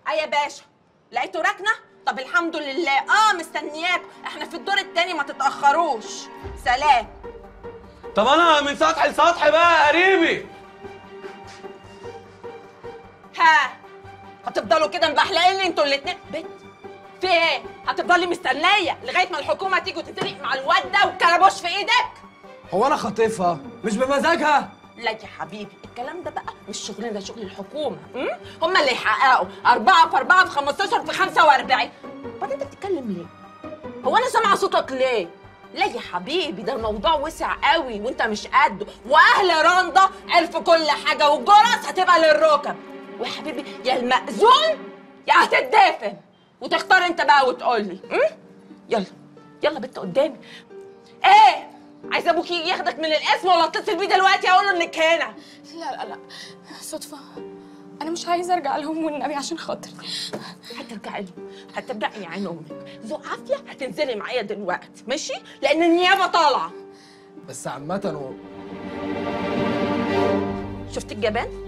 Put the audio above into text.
اه يا باشا لقيتوا ركنه طب الحمد لله اه مستنياكم احنا في الدور التاني ما تتاخروش سلام طب انا من سطح لسطح بقى يا قريبي ها هتفضلوا كده مبحلقين لي انتوا الاتنين بنت في ايه هتفضلي مستنيه لغايه ما الحكومه تيجي وتتريق مع الواد ده والكربوش في ايدك هو انا خاطفها مش بمزاجها لا يا حبيبي الكلام ده بقى مش شغلنا ده شغل الحكومه م? هم اللي يحققوا أربعة في أربعة في 15 في 45 بعدين انت بتتكلم ليه؟ هو أنا سامعة صوتك ليه؟ لا يا حبيبي ده الموضوع وسع قوي وانت مش قده واهل رندا عرفوا كل حاجه والجرس هتبقى للركب ويا حبيبي يا المأذون يا هتتدافن وتختار انت بقى وتقول لي م? يلا يلا بنت قدامي ايه عايز ابوك يجي ياخدك من القسم ولا اتصل بيه دلوقتي اقول له انك هنا لا لا لا صدفة أنا مش عايزة أرجع لهم والنبي عشان خاطري هترجعي له هترجعي يا عين امك ذو عافيه هتنزلي معايا دلوقتي ماشي لان النيابه طالعه بس عامة و... شفت الجبان